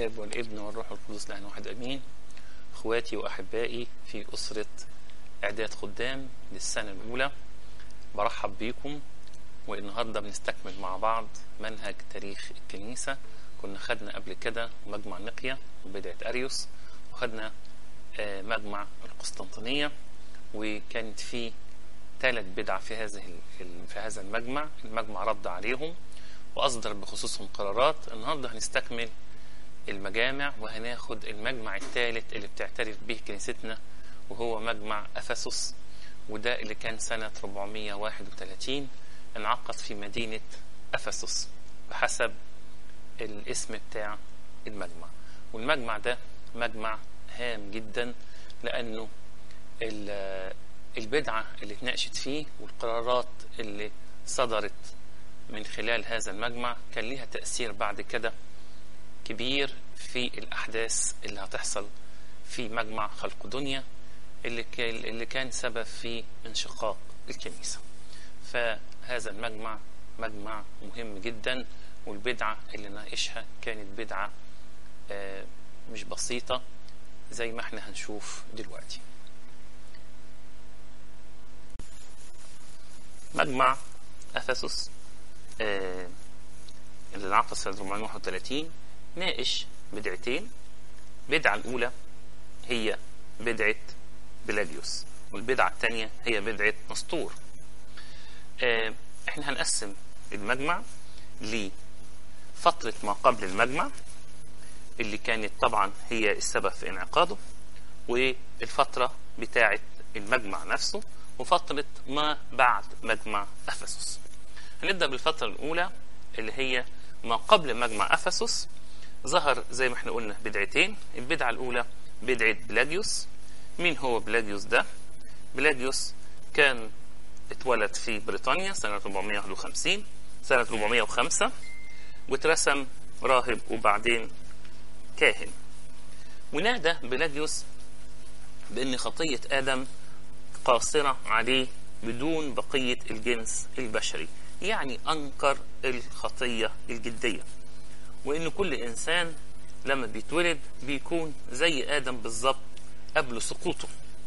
الاب والابن والروح القدس لان واحد امين اخواتي واحبائي في اسره اعداد خدام للسنه الاولى برحب بيكم والنهارده بنستكمل مع بعض منهج تاريخ الكنيسه كنا خدنا قبل كده مجمع نقيا وبدعه اريوس وخدنا آه، مجمع القسطنطينيه وكانت في ثلاث بدع في هذه ال- في هذا المجمع المجمع رد عليهم واصدر بخصوصهم قرارات النهارده هنستكمل المجامع وهناخد المجمع الثالث اللي بتعترف به كنيستنا وهو مجمع افسس وده اللي كان سنة 431 انعقد في مدينة افسس بحسب الاسم بتاع المجمع والمجمع ده مجمع هام جدا لانه ال- البدعة اللي اتناقشت فيه والقرارات اللي صدرت من خلال هذا المجمع كان ليها تأثير بعد كده كبير في الأحداث اللي هتحصل في مجمع خلق دنيا اللي كان, اللي كان سبب في انشقاق الكنيسة فهذا المجمع مجمع مهم جدا والبدعة اللي ناقشها كانت بدعة آه، مش بسيطة زي ما احنا هنشوف دلوقتي مجمع أفسس آه، اللي انعقد سنة 431 ناقش بدعتين البدعة الأولى هي بدعة بلاجيوس والبدعة الثانية هي بدعة نسطور آه، احنا هنقسم المجمع لفترة ما قبل المجمع اللي كانت طبعا هي السبب في انعقاده والفترة بتاعة المجمع نفسه وفترة ما بعد مجمع أفسس هنبدأ بالفترة الأولى اللي هي ما قبل مجمع أفسس ظهر زي ما احنا قلنا بدعتين البدعة الأولى بدعة بلاجيوس مين هو بلاجيوس ده؟ بلاجيوس كان اتولد في بريطانيا سنة 451 سنة 405 واترسم راهب وبعدين كاهن ونادى بلاجيوس بأن خطية آدم قاصرة عليه بدون بقية الجنس البشري يعني أنكر الخطية الجدية وإن كل إنسان لما بيتولد بيكون زي آدم بالظبط قبل سقوطه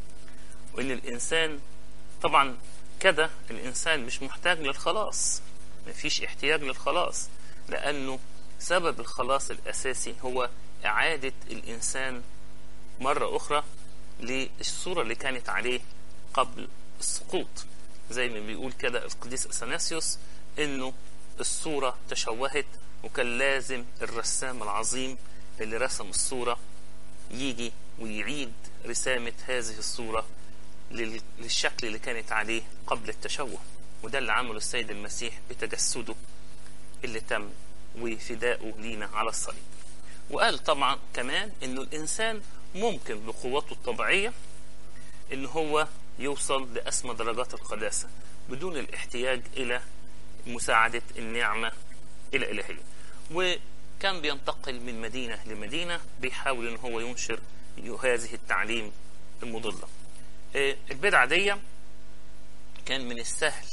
وإن الإنسان طبعا كده الإنسان مش محتاج للخلاص مفيش احتياج للخلاص لأنه سبب الخلاص الأساسي هو إعادة الإنسان مرة أخرى للصورة اللي كانت عليه قبل السقوط زي ما بيقول كده القديس أثناسيوس إنه الصورة تشوهت وكان لازم الرسام العظيم اللي رسم الصورة يجي ويعيد رسامة هذه الصورة لل- للشكل اللي كانت عليه قبل التشوه وده اللي عمله السيد المسيح بتجسده اللي تم وفدائه لينا على الصليب وقال طبعا كمان انه الانسان ممكن بقوته الطبيعيه ان هو يوصل لاسمى درجات القداسه بدون الاحتياج الى مساعده النعمه الالهيه وكان بينتقل من مدينه لمدينه بيحاول ان هو ينشر هذه التعليم المضله آه، البدعه دي كان من السهل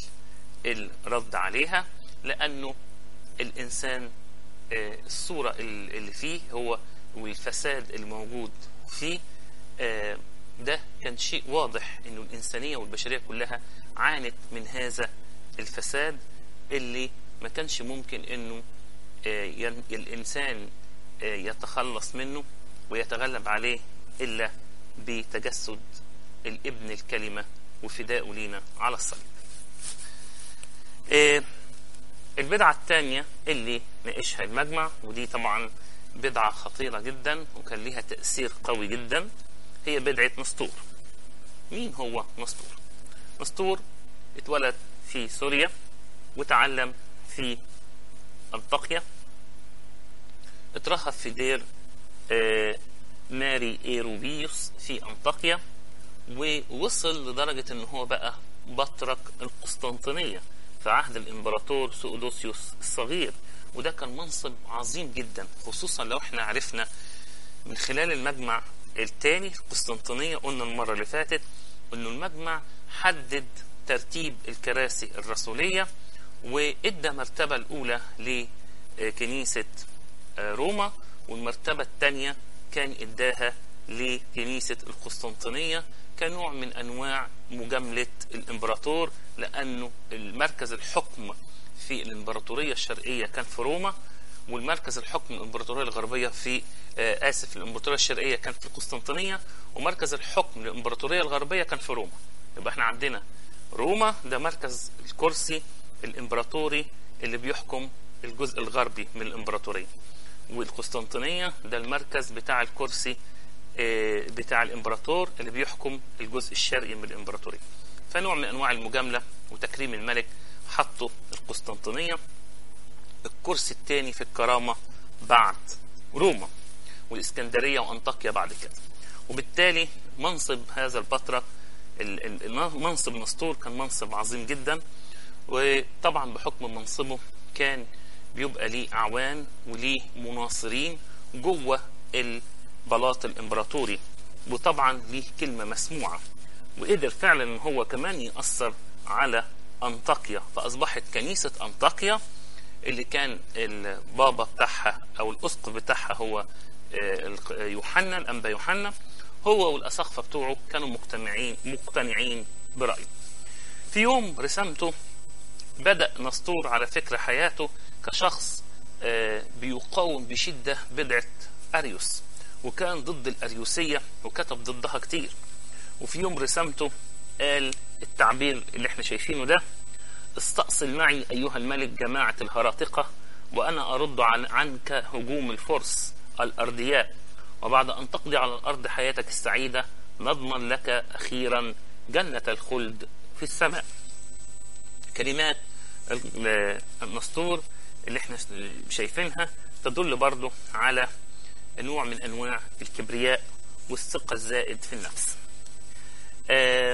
الرد عليها لانه الانسان آه، الصوره ال- اللي فيه هو والفساد الموجود فيه آه، ده كان شيء واضح انه الانسانيه والبشريه كلها عانت من هذا الفساد اللي ما كانش ممكن انه آه، ين- الانسان آه، يتخلص منه ويتغلب عليه الا بتجسد الابن الكلمه وفدائه لينا على الصليب. آه، البدعة الثانية اللي ناقشها المجمع ودي طبعا بدعة خطيرة جدا وكان ليها تأثير قوي جدا هي بدعة نسطور مين هو نسطور؟ نسطور اتولد في سوريا وتعلم في أنطاكيا اترهب في دير آه، ماري ايروبيوس في أنطاكيا ووصل لدرجة ان هو بقى بطرك القسطنطينية في عهد الامبراطور سؤدوسيوس الصغير وده كان منصب عظيم جدا خصوصا لو احنا عرفنا من خلال المجمع الثاني القسطنطينية قلنا المرة اللي فاتت انه المجمع حدد ترتيب الكراسي الرسولية وادى مرتبة الاولى لكنيسة روما والمرتبة الثانية كان اداها لكنيسة القسطنطينية كنوع من انواع مجاملة الامبراطور لانه المركز الحكم في الامبراطورية الشرقية كان في روما والمركز الحكم الامبراطورية الغربية في آه اسف الامبراطورية الشرقية كان في القسطنطينية ومركز الحكم الامبراطورية الغربية كان في روما يبقى احنا عندنا روما ده مركز الكرسي الامبراطوري اللي بيحكم الجزء الغربي من الامبراطورية والقسطنطينية ده المركز بتاع الكرسي بتاع الامبراطور اللي بيحكم الجزء الشرقي من الامبراطورية فنوع من انواع المجاملة وتكريم الملك حطوا القسطنطينية الكرسي الثاني في الكرامة بعد روما والاسكندرية وانطاكيا بعد كده وبالتالي منصب هذا البطرك منصب نسطور كان منصب عظيم جدا وطبعا بحكم منصبه كان بيبقى ليه اعوان وليه مناصرين جوه البلاط الامبراطوري وطبعا ليه كلمه مسموعه وقدر فعلا ان هو كمان ياثر على انطاكيا فاصبحت كنيسه انطاكيا اللي كان البابا بتاعها او الاسقف بتاعها هو يوحنا الانبا يوحنا هو والاساقفه بتوعه كانوا مجتمعين مقتنعين برايه في يوم رسمته بدا نسطور على فكره حياته كشخص بيقاوم بشده بدعه اريوس وكان ضد الاريوسيه وكتب ضدها كتير وفي يوم رسمته قال التعبير اللي احنا شايفينه ده استأصل معي أيها الملك جماعة الهراطقة وأنا أرد عن عنك هجوم الفرس الأردياء وبعد أن تقضي على الأرض حياتك السعيدة نضمن لك أخيرا جنة الخلد في السماء كلمات النسطور اللي احنا شايفينها تدل برضه على نوع من أنواع الكبرياء والثقة الزائد في النفس آه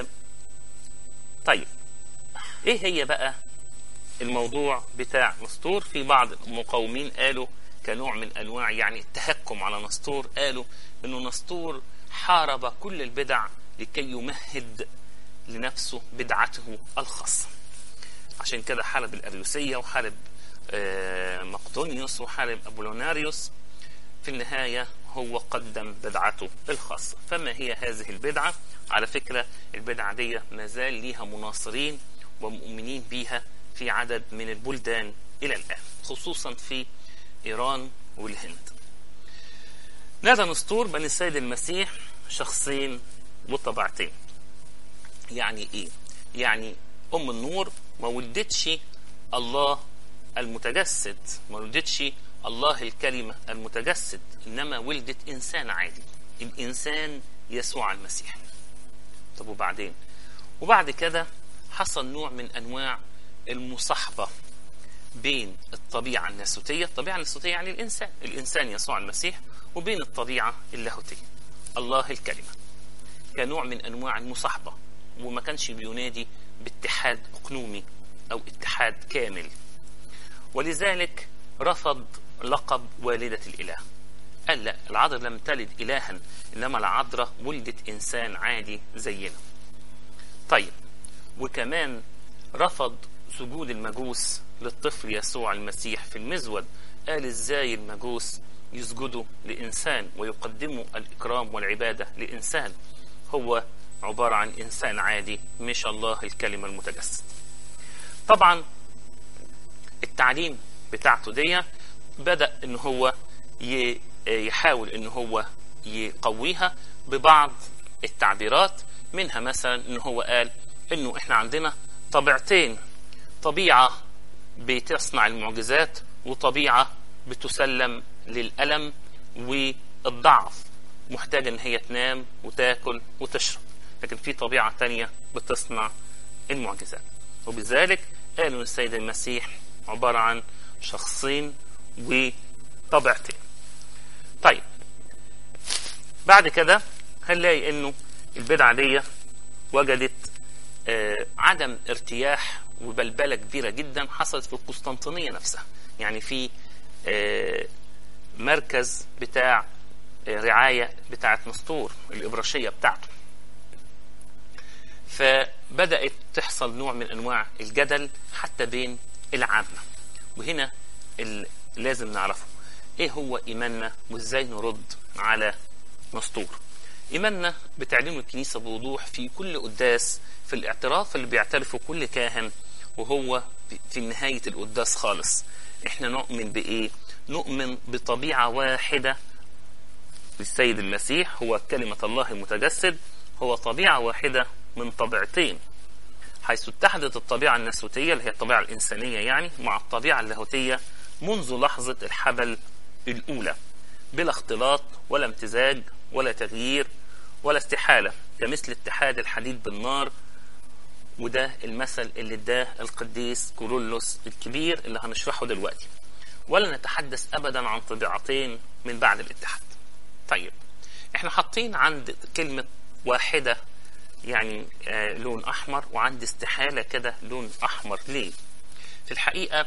طيب ايه هي بقى الموضوع بتاع نسطور في بعض المقاومين قالوا كنوع من انواع يعني التهكم على نسطور قالوا انه نسطور حارب كل البدع لكي يمهد لنفسه بدعته الخاصة عشان كده حارب الأريوسية وحارب مقدونيوس وحارب أبولوناريوس في النهاية هو قدم بدعته الخاصة فما هي هذه البدعة على فكرة البدعة دي ما زال ليها مناصرين ومؤمنين بيها في عدد من البلدان إلى الآن خصوصا في إيران والهند نادى نسطور بني السيد المسيح شخصين وطبيعتين يعني إيه؟ يعني أم النور ما ولدتش الله المتجسد ما ولدتش الله الكلمة المتجسد إنما ولدت إنسان عادي الإنسان يسوع المسيح طب وبعدين وبعد كده حصل نوع من أنواع المصاحبة بين الطبيعة الناسوتية الطبيعة الناسوتية يعني الإنسان الإنسان يسوع المسيح وبين الطبيعة اللاهوتية الله الكلمة كنوع من أنواع المصاحبة وما كانش بينادي باتحاد أقنومي أو اتحاد كامل ولذلك رفض لقب والدة الإله قال لا العذراء لم تلد إلها إنما العذراء ولدت إنسان عادي زينا طيب وكمان رفض سجود المجوس للطفل يسوع المسيح في المزود قال ازاي المجوس يسجدوا لإنسان ويقدموا الإكرام والعبادة لإنسان هو عبارة عن إنسان عادي مش الله الكلمة المتجسد طبعا التعليم بتاعته دي بدأ ان هو يحاول ان هو يقويها ببعض التعبيرات منها مثلا ان هو قال انه احنا عندنا طبيعتين طبيعة بتصنع المعجزات وطبيعة بتسلم للألم والضعف محتاجة ان هي تنام وتاكل وتشرب لكن في طبيعة تانية بتصنع المعجزات وبذلك قالوا السيد المسيح عبارة عن شخصين وطبيعتين طيب بعد كده هنلاقي انه البدعة دي وجدت آه عدم ارتياح وبلبلة كبيرة جدا حصلت في القسطنطينية نفسها يعني في آه مركز بتاع آه رعاية بتاعة نسطور الإبراشية بتاعته فبدأت تحصل نوع من أنواع الجدل حتى بين العامة وهنا لازم نعرفه ايه هو ايماننا وازاي نرد على نسطور ايماننا بتعلمه الكنيسه بوضوح في كل قداس في الاعتراف اللي بيعترفه كل كاهن وهو في نهايه القداس خالص احنا نؤمن بايه نؤمن بطبيعه واحده للسيد المسيح هو كلمه الله المتجسد هو طبيعه واحده من طبيعتين حيث اتحدت الطبيعه الناسوتيه اللي هي الطبيعه الانسانيه يعني مع الطبيعه اللاهوتيه منذ لحظه الحبل الاولى بلا اختلاط ولا امتزاج ولا تغيير ولا استحالة كمثل اتحاد الحديد بالنار وده المثل اللي اداه القديس كورولوس الكبير اللي هنشرحه دلوقتي ولا نتحدث ابدا عن طبيعتين من بعد الاتحاد طيب احنا حاطين عند كلمة واحدة يعني آه لون احمر وعند استحالة كده لون احمر ليه في الحقيقة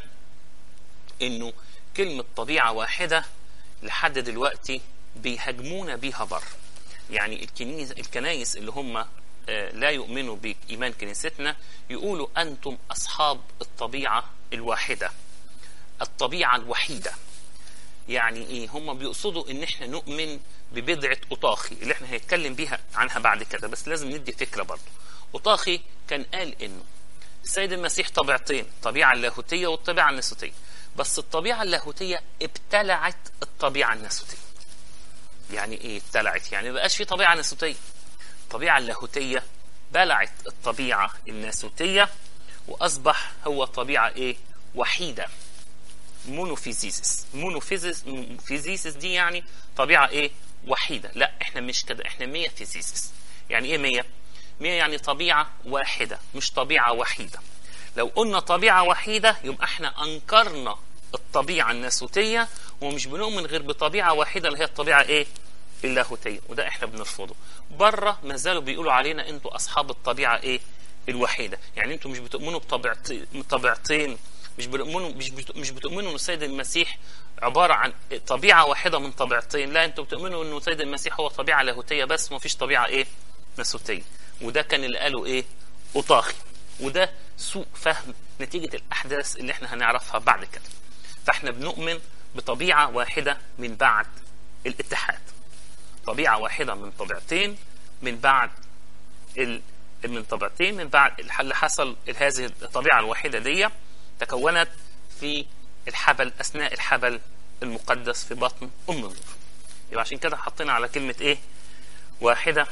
انه كلمة طبيعة واحدة لحد دلوقتي بيهاجمونا بيها بره يعني الكنيس الكنايس اللي هم لا يؤمنوا بإيمان كنيستنا يقولوا أنتم أصحاب الطبيعة الواحدة الطبيعة الوحيدة يعني إيه هم بيقصدوا إن إحنا نؤمن ببضعة أطاخي اللي إحنا هنتكلم بيها عنها بعد كده بس لازم ندي فكرة برضه أطاخي كان قال إنه السيد المسيح طبيعتين الطبيعة اللاهوتية والطبيعة الناسوتية بس الطبيعة اللاهوتية ابتلعت الطبيعة الناسوتية يعني ايه ابتلعت يعني ما بقاش في طبيعة ناسوتية الطبيعة اللاهوتية بلعت الطبيعة الناسوتية وأصبح هو طبيعة ايه وحيدة مونوفيزيسس مونوفيزيس فيزيسس دي يعني طبيعة ايه وحيدة لا احنا مش كده احنا مية فيزيسس يعني ايه مية مية يعني طبيعة واحدة مش طبيعة وحيدة لو قلنا طبيعة وحيدة يبقى احنا أنكرنا الطبيعة الناسوتية ومش بنؤمن غير بطبيعة واحدة اللي هي الطبيعة ايه اللاهوتية وده احنا بنرفضه بره ما زالوا بيقولوا علينا انتوا أصحاب الطبيعة ايه الوحيدة يعني انتوا مش بتؤمنوا بطبيعتين طبيعتين مش بتؤمنوا مش مش بتؤمنوا ان السيد المسيح عبارة عن طبيعة واحدة من طبيعتين لا انتوا بتؤمنوا انه السيد المسيح هو طبيعة لاهوتية بس ما فيش طبيعة ايه ناسوتية وده كان اللي قاله ايه أطاخي وده سوء فهم نتيجة الأحداث اللي احنا هنعرفها بعد كده فاحنا بنؤمن بطبيعة واحدة من بعد الاتحاد طبيعة واحدة من طبيعتين من بعد ال... من طبيعتين من بعد اللي حصل هذه الطبيعة الواحدة دي تكونت في الحبل أثناء الحبل المقدس في بطن أم النور يبقى عشان كده حطينا على كلمة إيه واحدة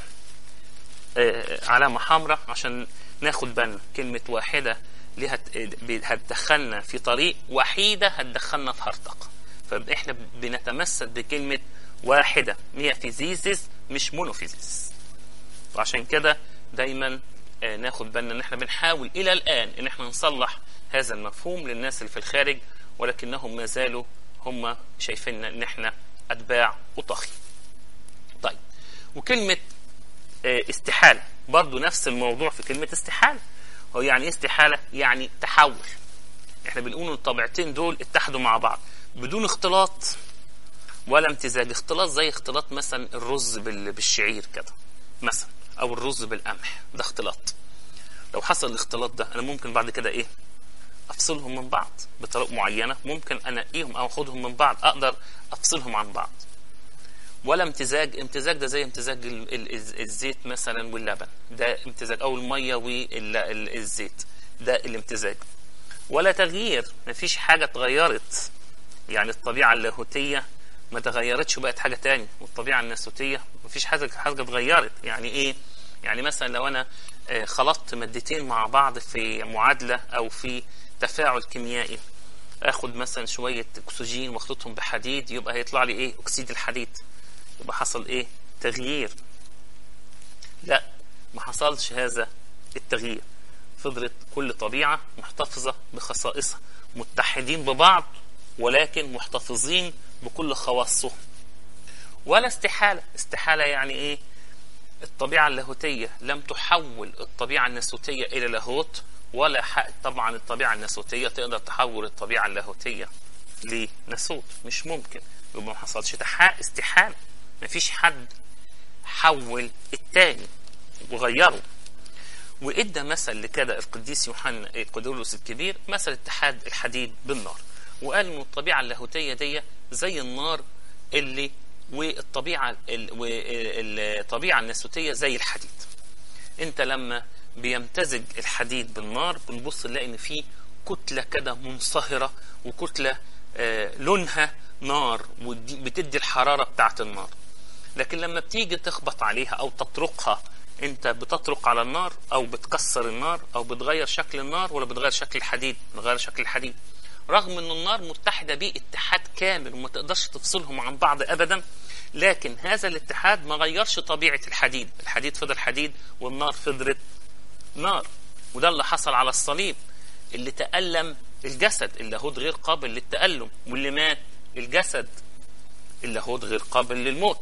آه علامة حمراء عشان ناخد بالنا كلمة واحدة ليها هتدخلنا في طريق وحيدة هتدخلنا في هرطقة فاحنا بنتمسك بكلمة واحدة مية فيزيزيس مش مونوفيزيس وعشان كده دايما ناخد بالنا ان احنا بنحاول الى الان ان احنا نصلح هذا المفهوم للناس اللي في الخارج ولكنهم ما زالوا هم شايفين ان احنا اتباع وطاخي طيب وكلمة استحالة برضو نفس الموضوع في كلمة استحالة هو يعني ايه استحالة يعني تحول احنا بنقول الطبيعتين دول اتحدوا مع بعض بدون اختلاط ولا امتزاج اختلاط زي اختلاط مثلا الرز بالشعير كده مثلا او الرز بالقمح ده اختلاط لو حصل الاختلاط ده انا ممكن بعد كده ايه افصلهم من بعض بطريقه معينه ممكن انقيهم او اخدهم من بعض اقدر افصلهم عن بعض ولا امتزاج امتزاج ده زي امتزاج ال ال الزيت مثلا واللبن ده امتزاج او الميه والزيت ده الامتزاج ولا تغيير مفيش حاجه اتغيرت يعني الطبيعه اللاهوتيه ما تغيرتش وبقت حاجه تاني والطبيعه الناسوتيه مفيش حاجه حاجه اتغيرت يعني ايه يعني مثلا لو انا خلطت مادتين مع بعض في معادله او في تفاعل كيميائي اخد مثلا شويه اكسجين واخلطهم بحديد يبقى هيطلع لي ايه اكسيد الحديد يبقى حصل ايه تغيير لا ما حصلش هذا التغيير فضلت كل طبيعه محتفظه بخصائصها متحدين ببعض ولكن محتفظين بكل خواصهم ولا استحالة استحالة يعني ايه الطبيعة اللاهوتية لم تحول الطبيعة الناسوتية إلى لاهوت ولا حق طبعا الطبيعة الناسوتية تقدر تحول الطبيعة اللاهوتية لناسوت مش ممكن يبقى ما حصلش استحالة مفيش حد حول التاني وغيره وادى مثل لكده القديس يوحنا القدولوس الكبير مثل اتحاد الحديد بالنار وقال ان الطبيعه اللاهوتيه دي زي النار اللي والطبيعه ال- والطبيعه الناسوتيه زي الحديد انت لما بيمتزج الحديد بالنار بنبص نلاقي ان في كتله كده منصهره وكتله آه، لونها نار وبتدي الحراره بتاعت النار لكن لما بتيجي تخبط عليها او تطرقها انت بتطرق على النار او بتكسر النار او بتغير شكل النار ولا بتغير شكل الحديد بتغير شكل الحديد رغم ان النار متحده بيه اتحاد كامل وما تقدرش تفصلهم عن بعض ابدا لكن هذا الاتحاد ما غيرش طبيعه الحديد الحديد فضل حديد والنار فضلت نار وده اللي حصل على الصليب اللي تألم الجسد اللاهوت غير قابل للتألم واللي مات الجسد اللاهوت غير قابل للموت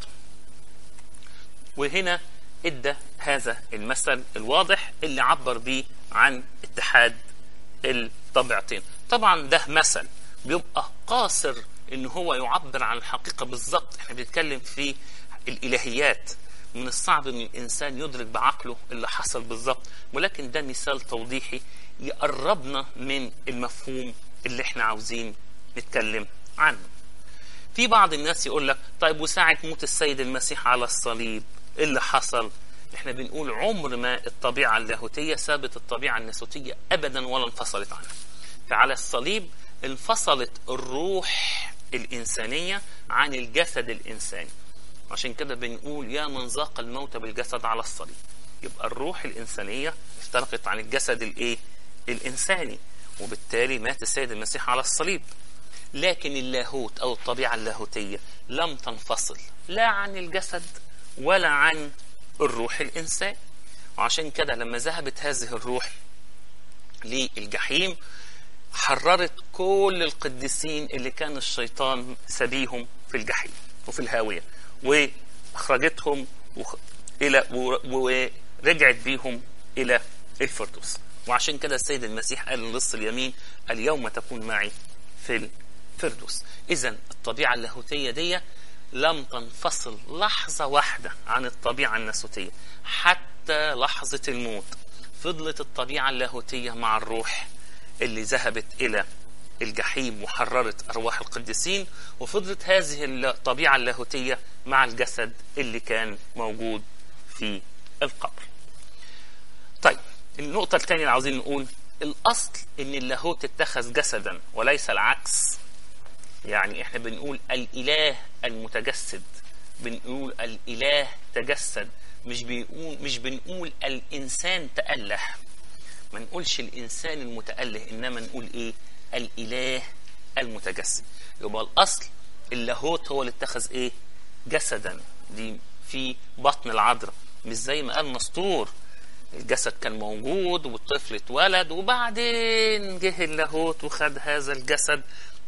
وهنا ادى هذا المثل الواضح اللي عبر بيه عن اتحاد الطبيعتين طبعا ده مثل بيبقى قاصر ان هو يعبر عن الحقيقه بالظبط احنا بنتكلم في الالهيات من الصعب ان الانسان يدرك بعقله اللي حصل بالظبط ولكن ده مثال توضيحي يقربنا من المفهوم اللي احنا عاوزين نتكلم عنه في بعض الناس يقول لك طيب وساعة موت السيد المسيح على الصليب ايه اللي حصل احنا بنقول عمر ما الطبيعة اللاهوتية سابت الطبيعة الناسوتية ابدا ولا انفصلت عنها فعلى الصليب انفصلت الروح الإنسانية عن الجسد الإنساني عشان كده بنقول يا من ذاق الموت بالجسد على الصليب يبقى الروح الإنسانية افترقت عن الجسد الإيه الإنساني وبالتالي مات السيد المسيح على الصليب لكن اللاهوت أو الطبيعة اللاهوتية لم تنفصل لا عن الجسد ولا عن الروح الإنسان وعشان كده لما ذهبت هذه الروح للجحيم حررت كل القديسين اللي كان الشيطان سبيهم في الجحيم وفي الهاوية وأخرجتهم وخ... إلى و... ورجعت بيهم إلى الفردوس وعشان كده السيد المسيح قال للص اليمين اليوم تكون معي في الفردوس إذا الطبيعة اللاهوتية دي لم تنفصل لحظة واحدة عن الطبيعة الناسوتية حتى لحظة الموت فضلت الطبيعة اللاهوتية مع الروح اللي ذهبت إلى الجحيم وحررت أرواح القديسين وفضلت هذه الطبيعة اللاهوتية مع الجسد اللي كان موجود في القبر طيب النقطة الثانية اللي عاوزين نقول الأصل إن اللاهوت اتخذ جسدا وليس العكس يعني احنا بنقول الإله المتجسد بنقول الإله تجسد مش بنقول مش بنقول الإنسان تأله ما نقولش الإنسان المتأله إنما نقول إيه الإله المتجسد يبقى الأصل اللاهوت هو اللي اتخذ إيه جسدا دي في بطن العذراء مش زي ما قال نسطور الجسد كان موجود والطفل اتولد وبعدين جه اللاهوت وخد هذا الجسد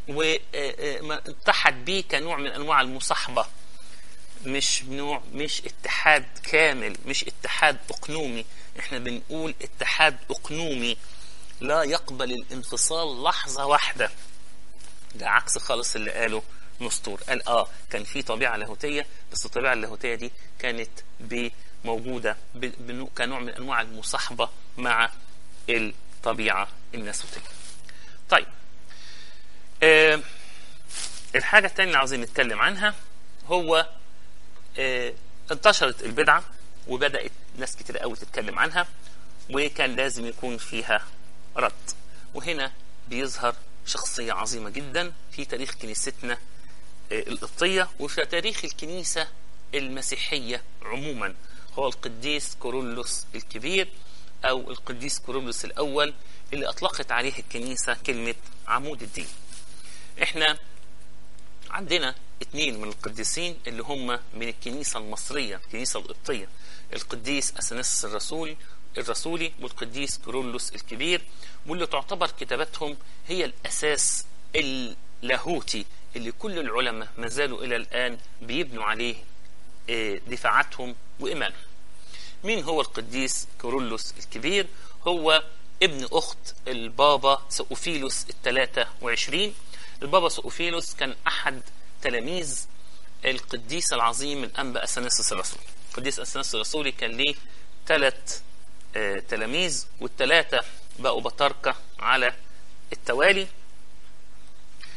واتحد بيه كنوع من انواع المصاحبه مش نوع مش اتحاد كامل مش اتحاد اقنومي احنا بنقول اتحاد اقنومي لا يقبل الانفصال لحظه واحده ده عكس خالص اللي قاله نسطور قال اه كان في طبيعه لاهوتيه بس الطبيعه اللاهوتيه دي كانت موجوده كنوع من انواع المصاحبه مع الطبيعه الناسوتيه طيب آه الحاجة الثانية اللي عاوزين نتكلم عنها هو آه انتشرت البدعة وبدأت ناس كتير قوي تتكلم عنها وكان لازم يكون فيها رد وهنا بيظهر شخصية عظيمة جدا في تاريخ كنيستنا آه القبطية وفي تاريخ الكنيسة المسيحية عموما هو القديس كورولوس الكبير أو القديس كورولوس الأول اللي أطلقت عليه الكنيسة كلمة عمود الدين احنا عندنا اثنين من القديسين اللي هم من الكنيسة المصرية الكنيسة القبطية القديس أثناس الرسول الرسولي والقديس كورولوس الكبير واللي تعتبر كتاباتهم هي الأساس اللاهوتي اللي كل العلماء ما زالوا إلى الآن بيبنوا عليه دفاعاتهم وإيمانهم مين هو القديس كورولوس الكبير هو ابن أخت البابا سؤوفيلوس الثلاثة وعشرين البابا سؤوفيلوس كان أحد تلاميذ القديس العظيم الأنبا أثناسس الرسول القديس أثناسس الرسولي كان ليه ثلاث آه تلاميذ والثلاثة بقوا بطاركة على التوالي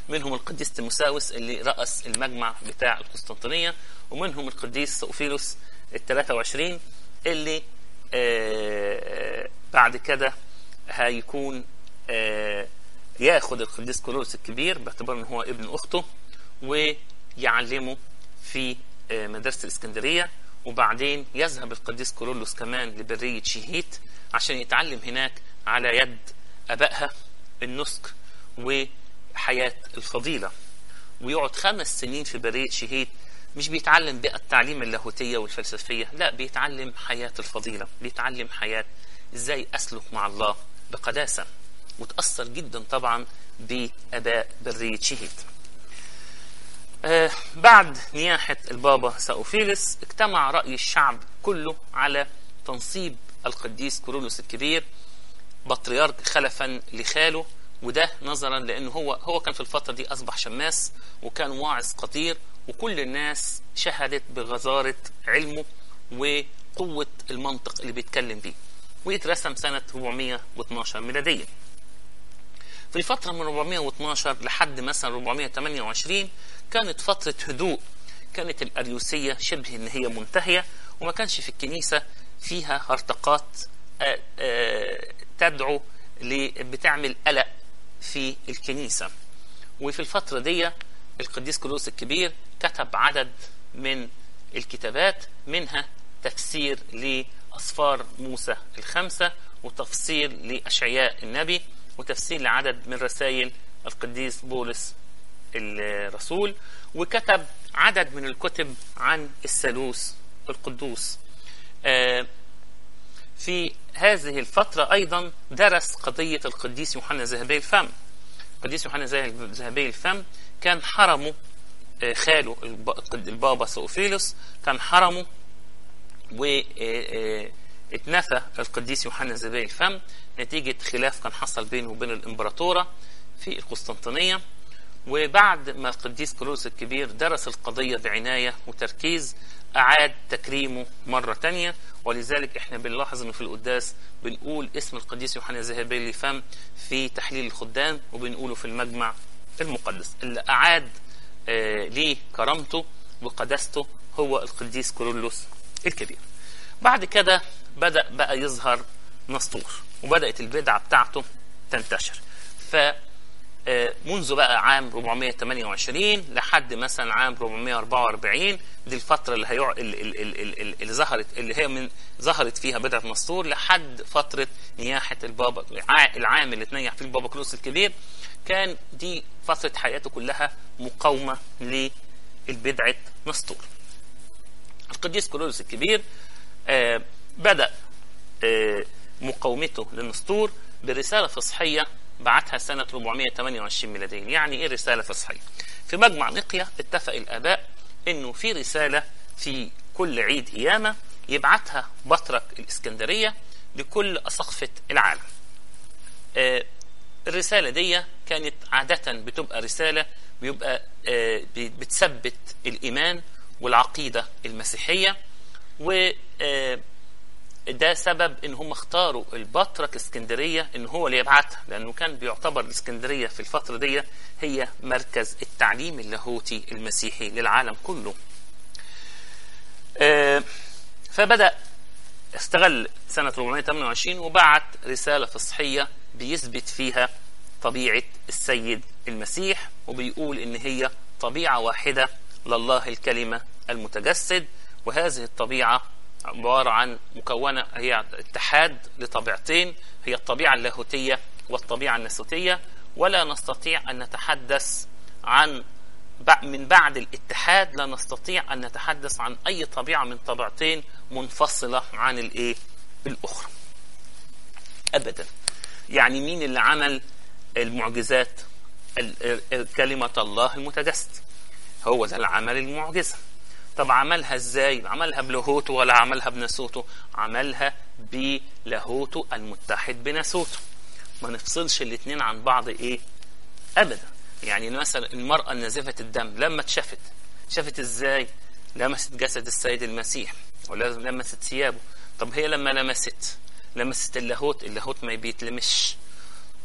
منهم القديس تيموساوس اللي رأس المجمع بتاع القسطنطينية ومنهم القديس سوفيلوس ال 23 اللي آه بعد كده هيكون آه ياخد القديس كورولوس الكبير باعتبار ان هو ابن اخته ويعلمه في آه مدرسة الاسكندرية وبعدين يذهب القديس كورولوس كمان لبرية شيهيت عشان يتعلم هناك على يد ابائها النسك وحياة الفضيلة ويقعد خمس سنين في برية شهيد مش بيتعلم بقى التعليم اللاهوتية والفلسفية لا بيتعلم حياة الفضيلة بيتعلم حياة ازاي اسلك مع الله بقداسة وتأثر جدا طبعا بأباء برية شهيد آه بعد نياحة البابا ساوفيلس اجتمع رأي الشعب كله على تنصيب القديس كورولوس الكبير بطريرك خلفا لخاله وده نظرا لانه هو هو كان في الفتره دي اصبح شماس وكان واعظ قدير وكل الناس شهدت بغزاره علمه وقوه المنطق اللي بيتكلم بيه ويترسم سنه 412 ميلاديه في الفترة من 412 لحد مثلا 428 كانت فترة هدوء كانت الأريوسية شبه إن هي منتهية وما كانش في الكنيسة فيها هرطقات آآ آآ تدعو بتعمل قلق في الكنيسة وفي الفترة دي القديس كلوس الكبير كتب عدد من الكتابات منها تفسير لأسفار موسى الخمسة وتفسير لأشعياء النبي وتفسير لعدد من رسائل القديس بولس الرسول وكتب عدد من الكتب عن الثالوث القدوس آه في هذه الفترة أيضا درس قضية القديس يوحنا ذهبي الفم القديس يوحنا ذهبي الفم كان حرمه خاله البابا سوفيلوس كان حرمه واتنفى القديس يوحنا ذهبي الفم نتيجة خلاف كان حصل بينه وبين الإمبراطورة في القسطنطينية وبعد ما القديس كلوس الكبير درس القضية بعناية وتركيز أعاد تكريمه مرة تانية ولذلك احنا بنلاحظ انه في القداس بنقول اسم القديس يوحنا الذهبي لفم في تحليل الخدام وبنقوله في المجمع المقدس اللي أعاد آه ليه كرامته وقداسته هو القديس كورولوس الكبير بعد كده بدأ بقى يظهر نسطور وبدأت البدعة بتاعته تنتشر ف منذ بقى عام 428 لحد مثلا عام 444 دي الفترة اللي هيع... اللي, اللي, اللي, اللي ظهرت اللي هي من ظهرت فيها بدعة نسطور لحد فترة نياحة البابا العام اللي تنيح فيه البابا كلوس الكبير كان دي فترة حياته كلها مقاومة للبدعة نسطور القديس كلوس الكبير آه بدأ آه مقاومته للنسطور برسالة فصحية بعتها سنة 428 ميلاديا يعني ايه رسالة فصحية في مجمع نقية اتفق الآباء انه في رسالة في كل عيد قيامة يبعتها بطرك الإسكندرية لكل أساقفة العالم آه الرسالة دي كانت عادة بتبقى رسالة بيبقى آه بتثبت الإيمان والعقيدة المسيحية و آه ده سبب ان هم اختاروا البطرك اسكندريه ان هو اللي يبعتها لانه كان بيعتبر الاسكندريه في الفتره دي هي مركز التعليم اللاهوتي المسيحي للعالم كله. آه فبدا استغل سنه 428 وبعت رساله فصحيه بيثبت فيها طبيعه السيد المسيح وبيقول ان هي طبيعه واحده لله الكلمه المتجسد وهذه الطبيعه عبارة عن مكونة هي اتحاد لطبيعتين هي الطبيعة اللاهوتية والطبيعة الناسوتية ولا نستطيع أن نتحدث عن من بعد الاتحاد لا نستطيع أن نتحدث عن أي طبيعة من طبيعتين منفصلة عن الإيه؟ الأخرى أبدا يعني مين اللي عمل المعجزات كلمة الله المتجسد هو ده العمل المعجزة طب عملها ازاي عملها بلاهوته ولا عملها بناسوته عملها بلاهوته المتحد بناسوته ما نفصلش الاثنين عن بعض ايه ابدا يعني مثلا المرأة النازفة الدم لما اتشافت شافت ازاي لمست جسد السيد المسيح ولازم لمست ثيابه طب هي لما لمست لمست اللاهوت اللاهوت ما بيتلمش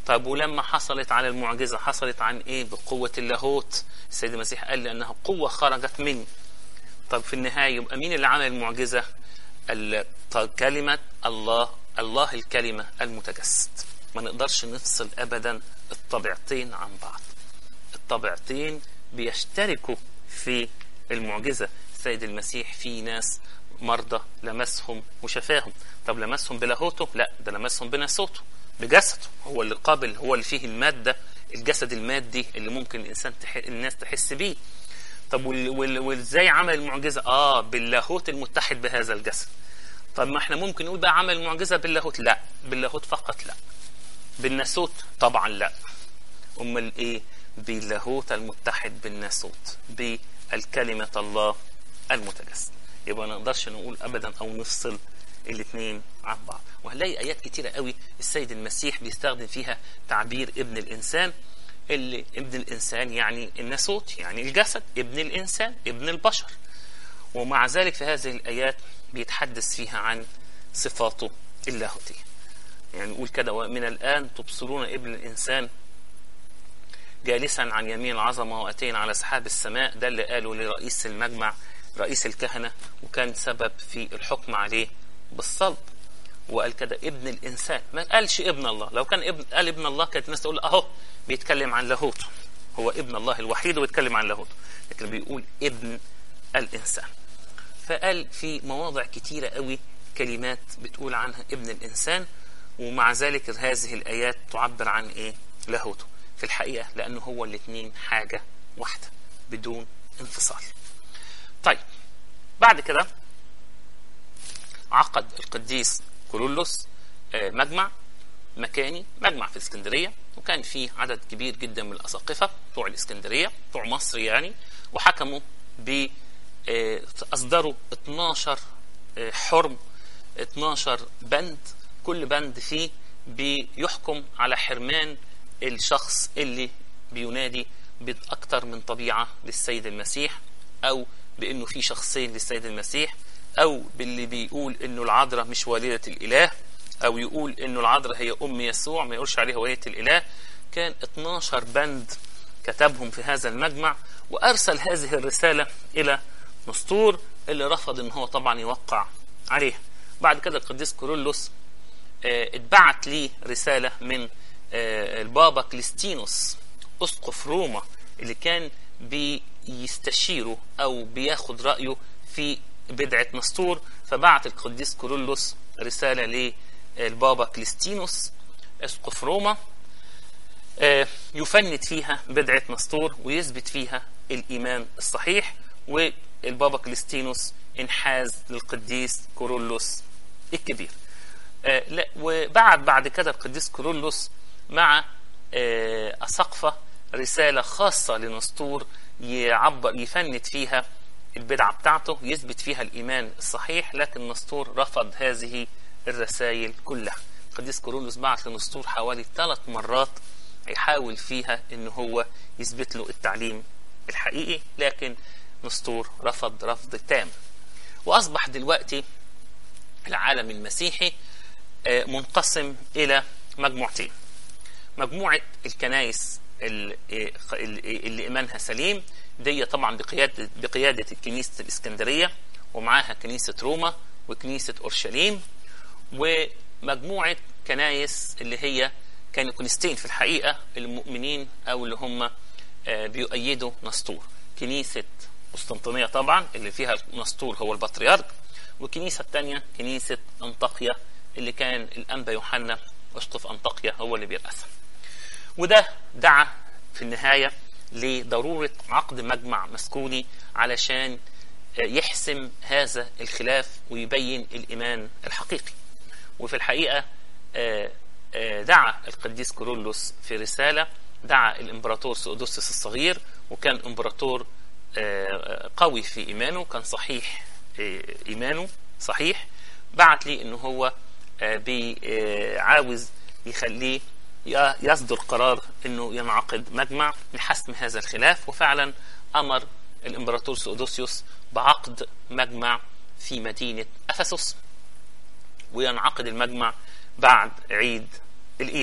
طب ولما حصلت على المعجزة حصلت عن ايه بقوة اللاهوت السيد المسيح قال لأنها قوة خرجت مني طب في النهاية يبقى مين اللي عمل المعجزة ال- ط- كلمة الله الله الكلمة المتجسد ما نقدرش نفصل أبدا الطبيعتين عن بعض الطبيعتين بيشتركوا في المعجزة السيد المسيح في ناس مرضى لمسهم وشفاهم طب لمسهم بلاهوته لا ده لمسهم بناسوته بجسده هو اللي قابل هو اللي فيه المادة الجسد المادي اللي ممكن الإنسان تح... الناس تحس بيه طب وال... وال... وازاي عمل المعجزة اه باللاهوت المتحد بهذا الجسد طب ما احنا ممكن نقول بقى عمل المعجزة باللاهوت لا باللاهوت فقط لا بالناسوت طبعا لا امال ايه باللاهوت المتحد بالناسوت بالكلمة الله المتجسد يبقى ما نقدرش نقول ابدا او نفصل الاثنين عن بعض وهنلاقي ايات كتيره قوي السيد المسيح بيستخدم فيها تعبير ابن الانسان اللي ابن الانسان يعني الناسوت يعني الجسد ابن الانسان ابن البشر ومع ذلك في هذه الايات بيتحدث فيها عن صفاته اللاهوتيه يعني نقول كده ومن الان تبصرون ابن الانسان جالسا عن يمين العظمه واتينا على سحاب السماء ده اللي قاله لرئيس المجمع رئيس الكهنه وكان سبب في الحكم عليه بالصلب وقال كده ابن الانسان ما قالش ابن الله لو كان ابن قال ابن الله كانت الناس تقول اهو بيتكلم عن لاهوته هو ابن الله الوحيد وبيتكلم عن لاهوته لكن بيقول ابن الانسان فقال في مواضع كتيرة قوي كلمات بتقول عنها ابن الإنسان ومع ذلك هذه الآيات تعبر عن إيه لاهوته في الحقيقة لأنه هو الاثنين حاجة واحدة بدون انفصال طيب بعد كده عقد القديس كورولوس آه، مجمع مكاني مجمع في اسكندرية وكان فيه عدد كبير جدا من الأساقفة بتوع الإسكندرية بتوع مصر يعني وحكموا ب آه، أصدروا 12 آه، حرم 12 بند كل بند فيه بيحكم على حرمان الشخص اللي بينادي بأكتر من طبيعة للسيد المسيح أو بأنه في شخصين للسيد المسيح أو باللي بيقول أنه العذراء مش والدة الإله أو يقول أنه العذراء هي أم يسوع ما يقولش عليها والدة الإله كان 12 بند كتبهم في هذا المجمع وأرسل هذه الرسالة إلى نسطور اللي رفض ان هو طبعا يوقع عليها بعد كده القديس كورولوس آه، اتبعت ليه رسالة من آه، البابا كليستينوس أسقف روما اللي كان بيستشيره أو بياخد رأيه في بدعة نسطور فبعت القديس كورولوس رسالة للبابا كليستينوس أسقف روما آه، يفند فيها بدعة نسطور ويثبت فيها الإيمان الصحيح والبابا كليستينوس انحاز للقديس كورولوس الكبير آه، لا وبعد بعد كده القديس كورولوس مع آه، أسقفة رسالة خاصة لنسطور يعبر يفند فيها البدعة بتاعته يثبت فيها الإيمان الصحيح لكن نسطور رفض هذه الرسائل كلها القديس كورولوس بعت لنسطور حوالي ثلاث مرات يحاول فيها ان هو يثبت له التعليم الحقيقي لكن نسطور رفض رفض تام واصبح دلوقتي العالم المسيحي آه، منقسم الى مجموعتين مجموعه الكنائس ال- آه، ال- اللي ايمانها سليم دي طبعا بقياده بقياده كنيسه الاسكندريه ومعاها كنيسه روما وكنيسه اورشليم ومجموعه كنايس اللي هي كانوا كنيستين في الحقيقه المؤمنين او اللي هم آه، بيؤيدوا نسطور كنيسه قسطنطينيه طبعا اللي فيها نسطور هو البطريرك والكنيسه الثانيه كنيسه انطاكيا اللي كان الانبا يوحنا اسقف انطاكيا هو اللي بيرأسها وده دعا في النهايه لضروره عقد مجمع مسكوني علشان آه، يحسم هذا الخلاف ويبين الايمان الحقيقي وفي الحقيقه آه، آه، دعا القديس كورولوس في رساله دعا الامبراطور سؤدوسيوس الصغير وكان امبراطور آه، قوي في ايمانه كان صحيح آه، ايمانه صحيح بعت لي ان هو آه، بي- آه، عاوز يخليه ي- يصدر قرار انه ينعقد مجمع لحسم هذا الخلاف وفعلا امر الامبراطور سؤدوسيوس بعقد مجمع في مدينه افسس وينعقد المجمع بعد عيد القيامة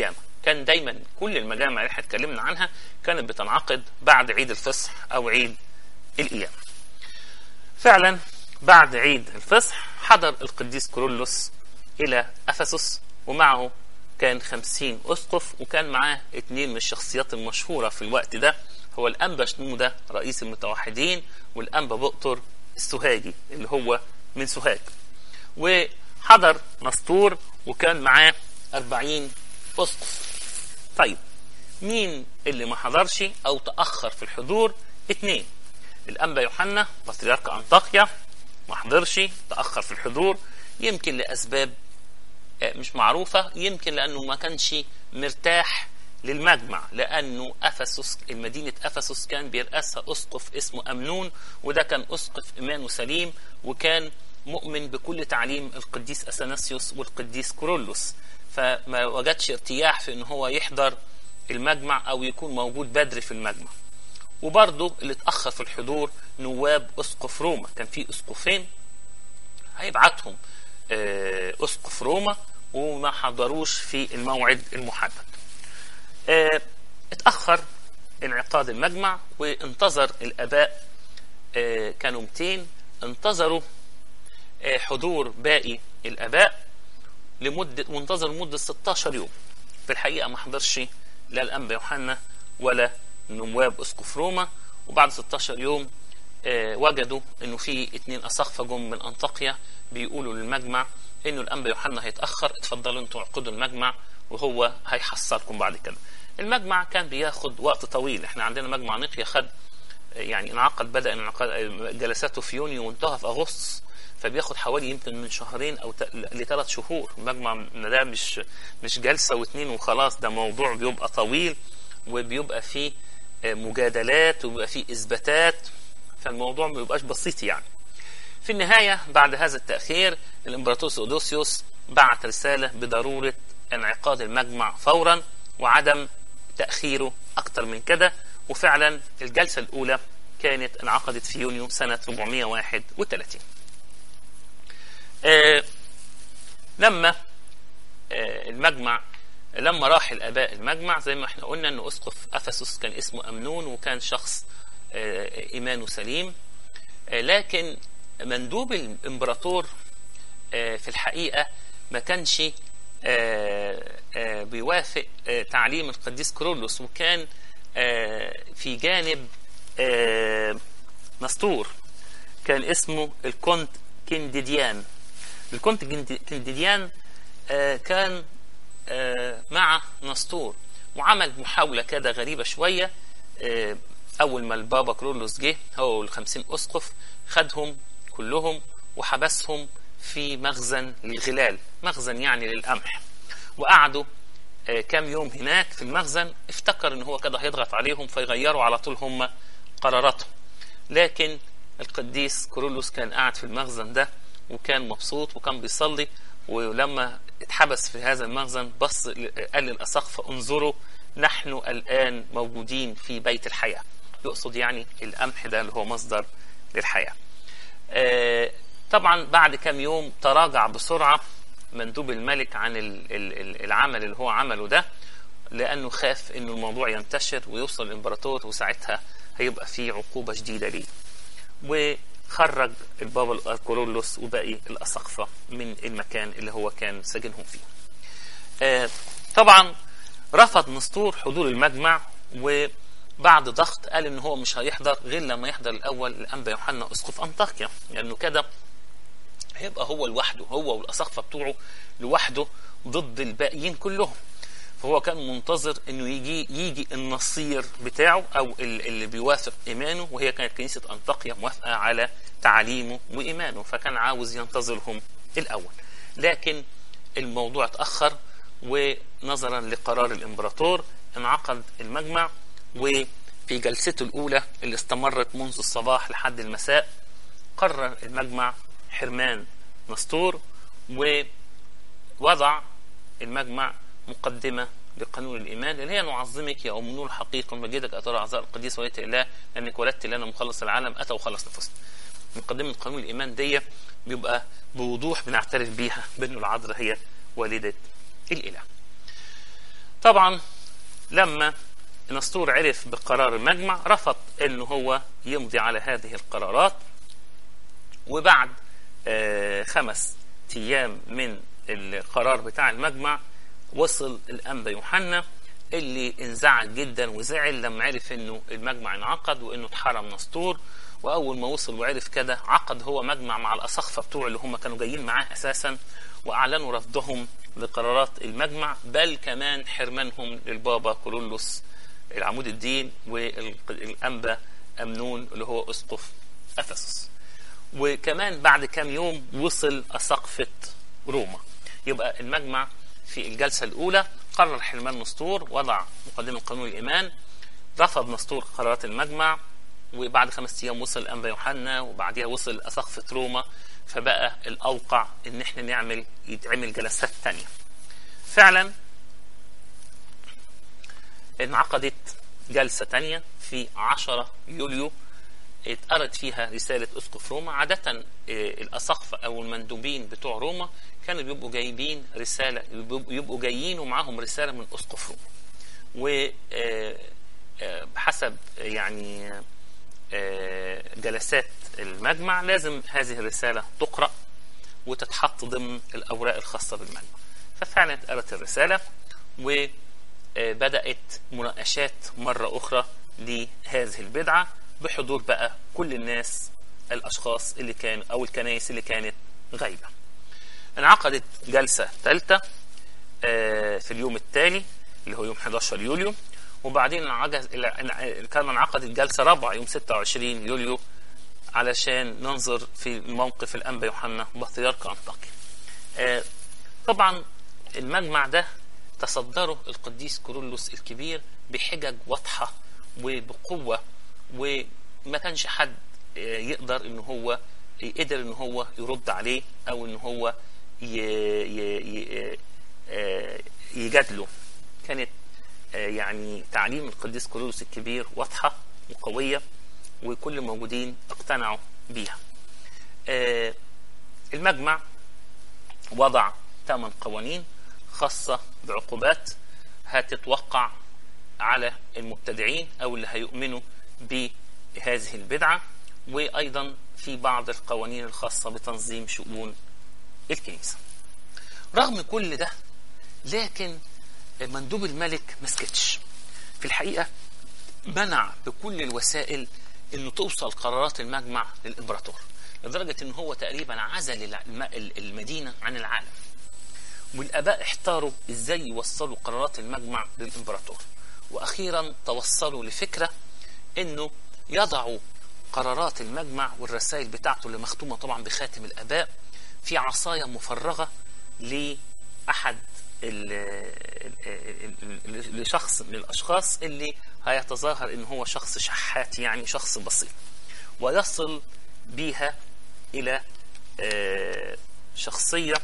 كان دايما كل المجامع اللي احنا اتكلمنا عنها كانت بتنعقد بعد عيد الفصح او عيد القيامه فعلا بعد عيد الفصح حضر القديس كورولوس الى افسس ومعه كان خمسين اسقف وكان معاه اتنين من الشخصيات المشهوره في الوقت ده هو الانبا شنوده رئيس المتوحدين والانبا بقطر السوهاجي اللي هو من سوهاج وحضر نسطور وكان معاه أربعين أسقف طيب مين اللي ما حضرش أو تأخر في الحضور اتنين الأنبا يوحنا بطريرك أنطاكيا ما حضرش تأخر في الحضور يمكن لأسباب مش معروفة يمكن لأنه ما كانش مرتاح للمجمع لأنه أفسس المدينة أفسس كان بيرأسها أسقف اسمه أمنون وده كان أسقف إيمانه سليم وكان مؤمن بكل تعليم القديس أثناسيوس والقديس كورولوس فما وجدش ارتياح في ان هو يحضر المجمع او يكون موجود بدري في المجمع وبرضه اللي اتاخر في الحضور نواب اسقف روما كان في اسقفين هيبعتهم اسقف روما وما حضروش في الموعد المحدد اتاخر انعقاد المجمع وانتظر الاباء كانوا 200 انتظروا حضور باقي الاباء لمدة وانتظر مدة 16 يوم في الحقيقة ما حضرش لا الأنبا يوحنا ولا نواب أسقف روما وبعد 16 يوم آه وجدوا انه في اتنين اساقفه جم من انطاكيا بيقولوا للمجمع انه الانبا يوحنا هيتاخر اتفضلوا انتوا اعقدوا المجمع وهو هيحصلكم بعد كده المجمع كان بياخد وقت طويل احنا عندنا مجمع نقيا خد يعني انعقد بدا انعقاد جلساته في يونيو وانتهى في اغسطس فبياخد حوالي يمكن من شهرين او لثلاث شهور المجمع ده مش مش جلسه واثنين وخلاص ده موضوع بيبقى طويل وبيبقى فيه مجادلات وبيبقى فيه اثباتات فالموضوع ما بيبقاش بسيط يعني في النهاية بعد هذا التأخير الإمبراطور سودوسيوس بعت رسالة بضرورة انعقاد المجمع فورا وعدم تأخيره أكتر من كده وفعلا الجلسة الأولى كانت انعقدت في يونيو سنة 431 آه لما آه المجمع لما راح الاباء المجمع زي ما احنا قلنا ان اسقف افسس كان اسمه امنون وكان شخص آه ايمانه سليم لكن مندوب الامبراطور في الحقيقه ما كانش بيوافق تعليم القديس كرولوس وكان في جانب نسطور كان اسمه الكونت كنديديان الكونت كنديديان كان مع نسطور وعمل محاولة كده غريبة شوية أول ما البابا كرولوس جه هو والخمسين أسقف خدهم كلهم وحبسهم في مخزن للغلال مخزن يعني للقمح وقعدوا كام يوم هناك في المخزن افتكر ان هو كده هيضغط عليهم فيغيروا على طول هم قراراتهم لكن القديس كورولوس كان قاعد في المخزن ده وكان مبسوط وكان بيصلي ولما اتحبس في هذا المخزن بص قال للأساقفة انظروا نحن الآن موجودين في بيت الحياة يقصد يعني القمح ده اللي هو مصدر للحياة آه طبعا بعد كام يوم تراجع بسرعة مندوب الملك عن العمل اللي هو عمله ده لأنه خاف أنه الموضوع ينتشر ويوصل الإمبراطور وساعتها هيبقى في عقوبة شديدة ليه وخرج البابا كورولوس وباقي الأساقفة من المكان اللي هو كان سجنهم فيه آه طبعا رفض نسطور حضور المجمع وبعد ضغط قال ان هو مش هيحضر غير لما يحضر الاول الانبا يوحنا اسقف انطاكيا لانه يعني كده هيبقى هو لوحده هو والاساقفه بتوعه لوحده ضد الباقيين كلهم فهو كان منتظر انه يجي يجي النصير بتاعه او اللي بيوافق ايمانه وهي كانت كنيسه انطاكيا موافقه على تعليمه وايمانه فكان عاوز ينتظرهم الاول لكن الموضوع اتاخر ونظرا لقرار الامبراطور انعقد المجمع وفي جلسته الاولى اللي استمرت منذ الصباح لحد المساء قرر المجمع حرمان نسطور ووضع المجمع مقدمة لقانون الإيمان اللي هي نعظمك يا أم نور الحقيقة مجدك أترى أعزاء القديس وليت الله لأنك ولدت لنا مخلص العالم أتى وخلص نفسنا مقدمة قانون الإيمان دي بيبقى بوضوح بنعترف بيها بأنه العذراء هي والدة الإله طبعا لما نسطور عرف بقرار المجمع رفض انه هو يمضي على هذه القرارات وبعد آه، خمس ايام من القرار بتاع المجمع وصل الانبا يوحنا اللي انزعج جدا وزعل لما عرف انه المجمع انعقد وانه اتحرم نسطور واول ما وصل وعرف كده عقد هو مجمع مع الاساقفه بتوع اللي هم كانوا جايين معاه اساسا واعلنوا رفضهم لقرارات المجمع بل كمان حرمانهم للبابا كورولوس العمود الدين والانبا امنون اللي هو اسقف افسس وكمان بعد كام يوم وصل اساقفه روما يبقى المجمع في الجلسه الاولى قرر حرمان نسطور وضع مقدمه قانون الايمان رفض نسطور قرارات المجمع وبعد خمس ايام وصل الانبا يوحنا وبعديها وصل اساقفه روما فبقى الاوقع ان احنا نعمل يتعمل جلسات تانية فعلا انعقدت جلسة تانية في 10 يوليو اتقرت فيها رسالة أسقف روما عادة آه، الأساقفة أو المندوبين بتوع روما كانوا بيبقوا جايبين رسالة بيبقوا يبقوا جايين ومعاهم رسالة من أسقف روما وبحسب يعني آه، جلسات المجمع لازم هذه الرسالة تقرأ وتتحط ضمن الأوراق الخاصة بالمجمع ففعلا اتقرت الرسالة وبدأت مناقشات مرة أخرى لهذه البدعة بحضور بقى كل الناس الأشخاص اللي كان أو الكنائس اللي كانت غايبة انعقدت جلسة ثالثة آه، في اليوم التالي اللي هو يوم 11 يوليو وبعدين انعجز- انع- كان انعقدت جلسة رابعة يوم 26 يوليو علشان ننظر في موقف الأنبا يوحنا بطريرك أنطاكيا آه، طبعا المجمع ده تصدره القديس كورولوس الكبير بحجج واضحة وبقوة وما كانش حد آه، يقدر ان هو قدر ان هو يرد عليه او ان هو ي- ي- ي- آه، يجادله كانت آه، يعني تعليم القديس كورولوس الكبير واضحة وقوية وكل الموجودين اقتنعوا بيها آه، المجمع وضع ثمان قوانين خاصة بعقوبات هتتوقع على المبتدعين أو اللي هيؤمنوا بهذه البدعة وأيضا في بعض القوانين الخاصة بتنظيم شؤون الكنيسة رغم كل ده لكن مندوب الملك ما سكتش في الحقيقة منع بكل الوسائل انه توصل قرارات المجمع للامبراطور لدرجة ان هو تقريبا عزل الم- المدينة عن العالم والاباء احتاروا ازاي يوصلوا قرارات المجمع للامبراطور واخيرا توصلوا لفكرة انه يضعوا قرارات المجمع والرسائل بتاعته اللي مختومة طبعا بخاتم الاباء في عصاية مفرغة لأحد ال- ال- ال- لشخص من الأشخاص اللي هيتظاهر إن هو شخص شحات يعني شخص بسيط ويصل بيها إلى آه، شخصية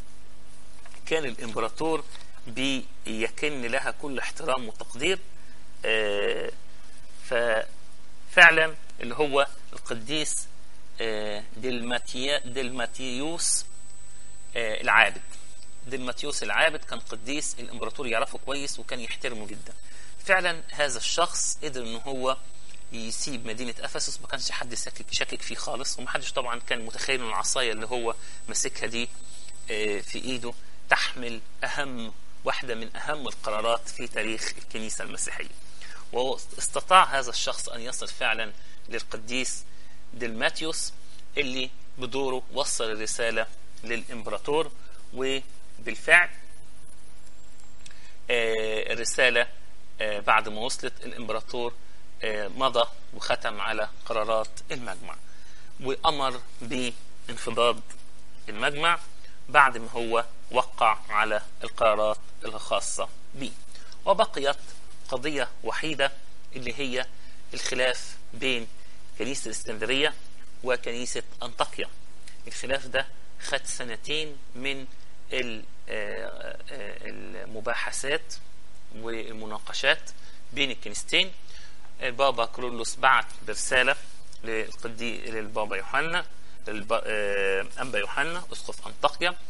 كان الإمبراطور بيكن لها كل احترام وتقدير آه، ففعلا اللي هو القديس آه، دلماتيا دلماتيوس آه، العابد دلماتيوس العابد كان قديس الامبراطور يعرفه كويس وكان يحترمه جدا فعلا هذا الشخص قدر ان هو يسيب مدينة افسس ما كانش حد شاكك شاكك فيه خالص ومحدش طبعا كان متخيل ان العصاية اللي هو ماسكها دي آه، في ايده تحمل اهم واحدة من اهم القرارات في تاريخ الكنيسة المسيحية واستطاع هذا الشخص ان يصل فعلا للقديس دلماتيوس اللي بدوره وصل الرسالة للإمبراطور وبالفعل آه، الرسالة آه، بعد ما وصلت الإمبراطور آه، مضى وختم على قرارات المجمع وأمر بانفضاض المجمع بعد ما هو وقع على القرارات الخاصة به وبقيت قضية وحيدة اللي هي الخلاف بين كنيسة الإسكندرية وكنيسة أنطاكيا الخلاف ده خد سنتين من ال- آه، آه، المباحثات والمناقشات بين الكنيستين البابا كرولوس بعت برسالة للقدي للبابا يوحنا للب... آه، أنبا يوحنا أسقف أنطاكيا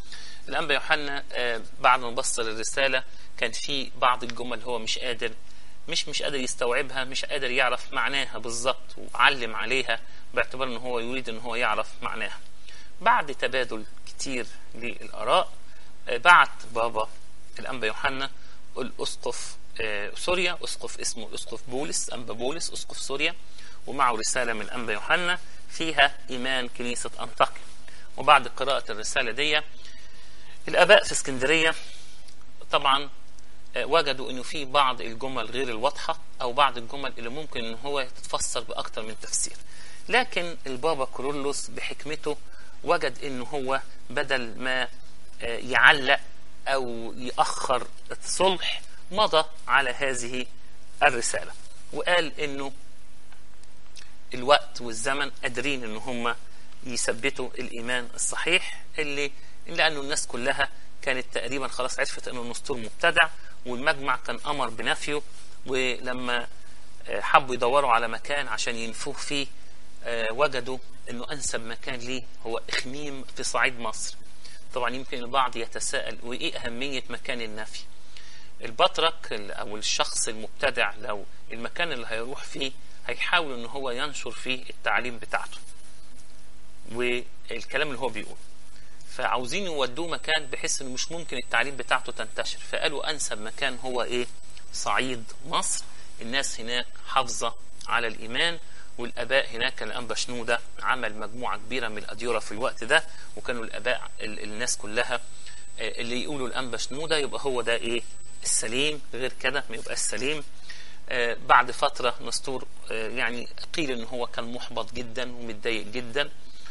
الأنبا يوحنا آه، بعد ما بص للرسالة كان في بعض الجمل هو مش قادر مش مش قادر يستوعبها مش قادر يعرف معناها بالظبط وعلم عليها باعتبار ان هو يريد ان هو يعرف معناها بعد تبادل كتير للآراء آه، بعت بابا الأنبا يوحنا الأسقف آه، سوريا أسقف اسمه أسقف بولس أنبا بولس أسقف سوريا ومعه رسالة من أنبا يوحنا فيها إيمان كنيسة أنطاكيا وبعد قراءة الرسالة دي الآباء في اسكندرية طبعا آه، وجدوا انه في بعض الجمل غير الواضحه او بعض الجمل اللي ممكن ان هو تتفسر باكتر من تفسير لكن البابا كورولوس بحكمته وجد انه هو بدل ما آه، يعلق او ياخر الصلح مضى على هذه الرساله وقال انه الوقت والزمن قادرين ان هم يثبتوا الايمان الصحيح اللي لانه الناس كلها كانت تقريبا خلاص عرفت انه النسطور مبتدع والمجمع كان امر بنفيه ولما آه، حبوا يدوروا على مكان عشان ينفوه فيه آه، وجدوا انه انسب مكان ليه هو اخميم في صعيد مصر طبعا يمكن البعض يتساءل وايه اهميه مكان النفي البطرك ال- او الشخص المبتدع لو المكان اللي هيروح فيه هيحاول ان هو ينشر فيه التعليم بتاعته والكلام اللي هو بيقوله فعاوزين يودوه مكان بحيث انه مش ممكن التعليم بتاعته تنتشر فقالوا انسب مكان هو ايه صعيد مصر الناس هناك حافظه على الايمان والاباء هناك الانبا شنوده عمل مجموعه كبيره من الاديره في الوقت ده وكانوا الاباء ال- الناس كلها آه، اللي يقولوا الانبا شنوده يبقى هو ده ايه السليم غير كده ما يبقى السليم آه، بعد فترة نسطور آه، يعني قيل ان هو كان محبط جدا ومتضايق جدا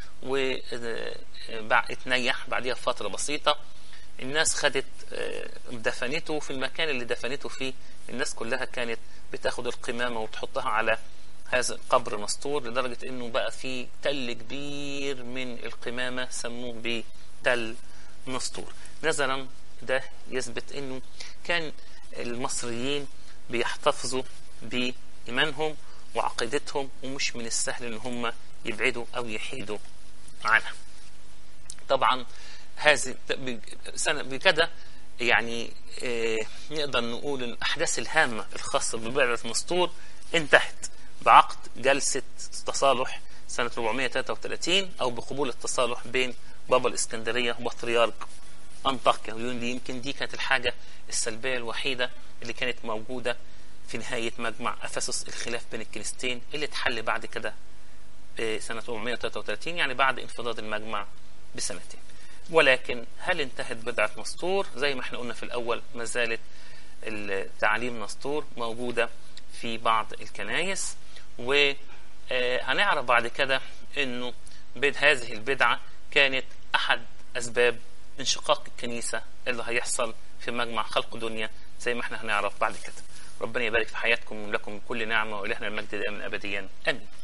واتنيح بعديها بفترة بسيطة الناس خدت آه، دفنته في المكان اللي دفنته فيه الناس كلها كانت بتاخد القمامة وتحطها على هذا قبر نسطور لدرجة انه بقى في تل كبير من القمامة سموه بتل نسطور نظرا ده يثبت انه كان المصريين بيحتفظوا بإيمانهم وعقيدتهم ومش من السهل ان هم يبعدوا او يحيدوا عنها طبعا هذه سنة بكده يعني آه، نقدر نقول ان الاحداث الهامه الخاصه ببعثه نسطور انتهت بعقد جلسه تصالح سنه 433 او بقبول التصالح بين بابا الاسكندريه وبطريرك انطاكيا ويقول دي يمكن دي كانت الحاجه السلبيه الوحيده اللي كانت موجوده في نهايه مجمع افسس الخلاف بين الكنيستين اللي اتحل بعد كده سنة 433 يعني بعد انفضاض المجمع بسنتين ولكن هل انتهت بدعة نسطور زي ما احنا قلنا في الأول ما زالت التعليم نسطور موجودة في بعض الكنايس وهنعرف بعد كده انه بد- هذه البدعة كانت أحد أسباب انشقاق الكنيسة اللي هيحصل في مجمع خلق دنيا زي ما احنا هنعرف بعد كده ربنا يبارك في حياتكم ولكم كل نعمة وإلهنا المجد دائما أبديا آمين